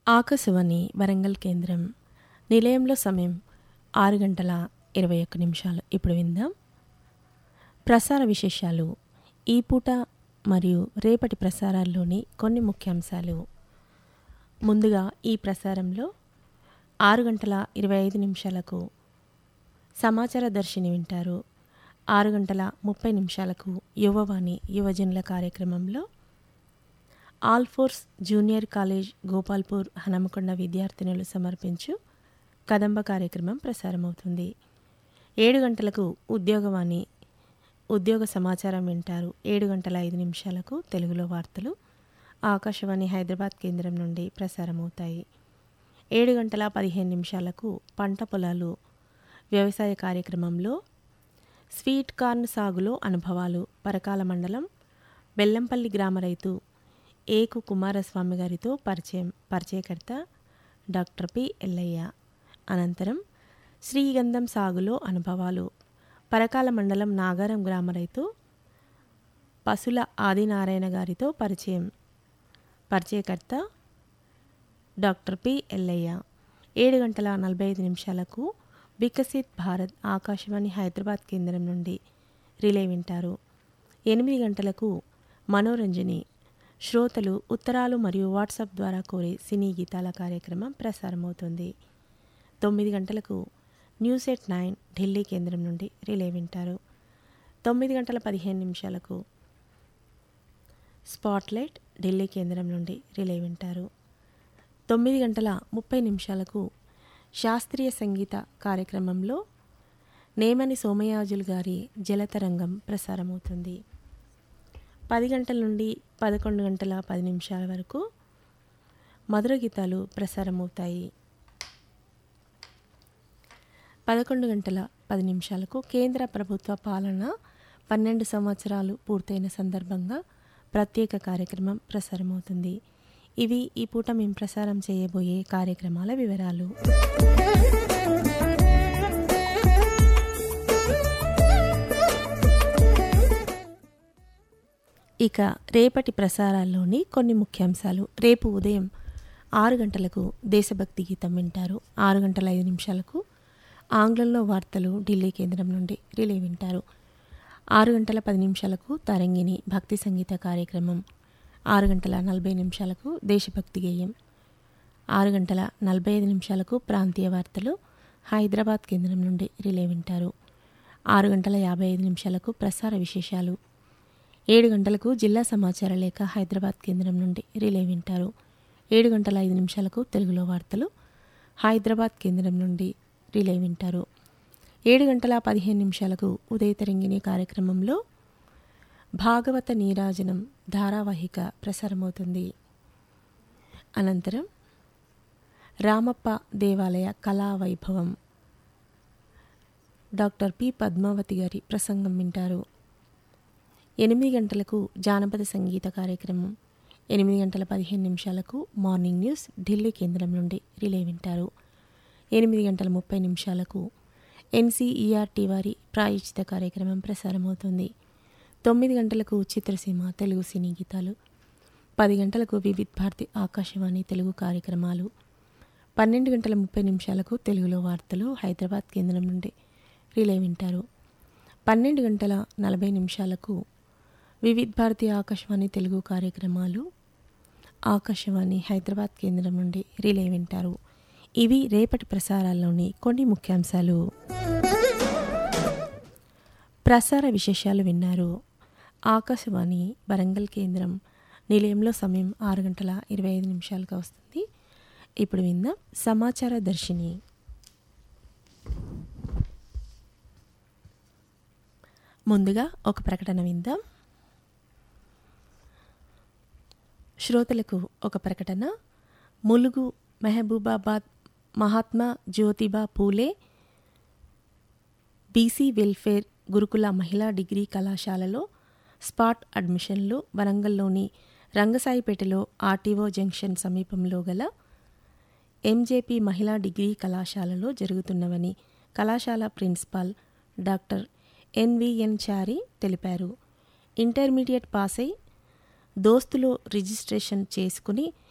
ఆకాశవాణి వరంగల్ కేంద్రం నిలయంలో సమయం ఆరు గంటల ఇరవై ఒక్క నిమిషాలు ఇప్పుడు విందాం ప్రసార విశేషాలు ఈ పూట మరియు రేపటి ప్రసారాల్లోని కొన్ని ముఖ్యాంశాలు ముందుగా ఈ ప్రసారంలో ఆరు గంటల ఇరవై ఐదు నిమిషాలకు సమాచార దర్శిని వింటారు ఆరు గంటల ముప్పై నిమిషాలకు యువవాణి యువజనుల కార్యక్రమంలో all force junior college Gopalpur Hanamkonda విద్యార్థినులు సమర్పించు కదంబ కార్యక్రమం ప్రసారమవుతుంది ఏడు గంటలకు ఉద్యోగవాణి ఉద్యోగ సమాచారం వింటారు ఏడు గంటల ఐదు నిమిషాలకు తెలుగులో వార్తలు ఆకాశవాణి హైదరాబాద్ కేంద్రం నుండి ప్రసారమవుతాయి ఏడు గంటల పదిహేను నిమిషాలకు పంట పొలాలు వ్యవసాయ కార్యక్రమంలో స్వీట్ కార్న్ సాగులో అనుభవాలు పరకాల మండలం బెల్లంపల్లి గ్రామ రైతు ఏకు కుమారస్వామి గారితో పరిచయం పరిచయకర్త డాక్టర్ పి ఎల్లయ్య అనంతరం శ్రీగంధం సాగులో అనుభవాలు పరకాల మండలం నాగారం గ్రామ రైతు పసుల ఆదినారాయణ గారితో పరిచయం పరిచయకర్త డాక్టర్ పి ఎల్లయ్య ఏడు గంటల నలభై ఐదు నిమిషాలకు వికసిత్ భారత్ ఆకాశవాణి హైదరాబాద్ కేంద్రం నుండి రిలే వింటారు ఎనిమిది గంటలకు మనోరంజని శ్రోతలు ఉత్తరాలు మరియు వాట్సాప్ ద్వారా కోరే సినీ గీతాల కార్యక్రమం ప్రసారమవుతుంది తొమ్మిది గంటలకు న్యూస్ ఎట్ నైన్ ఢిల్లీ కేంద్రం నుండి రిలే వింటారు తొమ్మిది గంటల పదిహేను నిమిషాలకు స్పాట్లైట్ ఢిల్లీ కేంద్రం నుండి రిలే వింటారు తొమ్మిది గంటల ముప్పై నిమిషాలకు శాస్త్రీయ సంగీత కార్యక్రమంలో నేమని సోమయాజులు గారి జలతరంగం ప్రసారమవుతుంది పది గంటల నుండి పదకొండు గంటల పది నిమిషాల వరకు మధుర గీతాలు ప్రసారమవుతాయి పదకొండు గంటల పది నిమిషాలకు కేంద్ర ప్రభుత్వ పాలన పన్నెండు సంవత్సరాలు పూర్తయిన సందర్భంగా ప్రత్యేక కార్యక్రమం ప్రసారమవుతుంది ఇవి ఈ పూట మేము ప్రసారం చేయబోయే కార్యక్రమాల వివరాలు ఇక రేపటి ప్రసారాల్లోని కొన్ని ముఖ్యాంశాలు రేపు ఉదయం ఆరు గంటలకు దేశభక్తి గీతం వింటారు ఆరు గంటల ఐదు నిమిషాలకు ఆంగ్లంలో వార్తలు ఢిల్లీ కేంద్రం నుండి రిలే వింటారు ఆరు గంటల పది నిమిషాలకు తరంగిణి భక్తి సంగీత కార్యక్రమం ఆరు గంటల నలభై నిమిషాలకు దేశభక్తి గేయం ఆరు గంటల నలభై ఐదు నిమిషాలకు ప్రాంతీయ వార్తలు హైదరాబాద్ కేంద్రం నుండి రిలే వింటారు ఆరు గంటల యాభై ఐదు నిమిషాలకు ప్రసార విశేషాలు ఏడు గంటలకు జిల్లా సమాచార లేఖ హైదరాబాద్ కేంద్రం నుండి రిలే వింటారు ఏడు గంటల ఐదు నిమిషాలకు తెలుగులో వార్తలు హైదరాబాద్ కేంద్రం నుండి రిలే వింటారు ఏడు గంటల పదిహేను నిమిషాలకు ఉదయతరంగిణి కార్యక్రమంలో భాగవత నీరాజనం ధారావాహిక ప్రసారమవుతుంది అనంతరం రామప్ప దేవాలయ కళా వైభవం డాక్టర్ పి పద్మావతి గారి ప్రసంగం వింటారు ఎనిమిది గంటలకు జానపద సంగీత కార్యక్రమం ఎనిమిది గంటల పదిహేను నిమిషాలకు మార్నింగ్ న్యూస్ ఢిల్లీ కేంద్రం నుండి రిలే వింటారు ఎనిమిది గంటల ముప్పై నిమిషాలకు ఎన్సీఈఆర్టీ వారి ప్రాయోజిత కార్యక్రమం ప్రసారమవుతుంది తొమ్మిది గంటలకు చిత్రసీమ తెలుగు సినీ గీతాలు పది గంటలకు వివిధ్ భారతి ఆకాశవాణి తెలుగు కార్యక్రమాలు పన్నెండు గంటల ముప్పై నిమిషాలకు తెలుగులో వార్తలు హైదరాబాద్ కేంద్రం నుండి రిలే వింటారు పన్నెండు గంటల నలభై నిమిషాలకు వివిధ్ భారతి ఆకాశవాణి తెలుగు కార్యక్రమాలు ఆకాశవాణి హైదరాబాద్ కేంద్రం నుండి రిలే వింటారు ఇవి రేపటి ప్రసారాల్లోని కొన్ని ముఖ్యాంశాలు ప్రసార విశేషాలు విన్నారు ఆకాశవాణి వరంగల్ కేంద్రం నిలయంలో సమయం ఆరు గంటల ఇరవై ఐదు నిమిషాలుగా వస్తుంది ఇప్పుడు విందాం సమాచార దర్శిని ముందుగా ఒక ప్రకటన విందాం శ్రోతలకు ఒక ప్రకటన ములుగు మెహబూబాబాద్ మహాత్మా జ్యోతిబా పూలే బీసీ వెల్ఫేర్ గురుకుల మహిళా డిగ్రీ కళాశాలలో స్పాట్ అడ్మిషన్లు వరంగల్లోని రంగసాయిపేటలో ఆర్టీఓ జంక్షన్ సమీపంలో గల ఎంజేపీ మహిళా డిగ్రీ కళాశాలలో జరుగుతున్నవని కళాశాల ప్రిన్సిపాల్ డాక్టర్ ఎన్విఎన్ చారి తెలిపారు ఇంటర్మీడియట్ పాస్ అయి దోస్తులో రిజిస్ట్రేషన్ చేసుకుని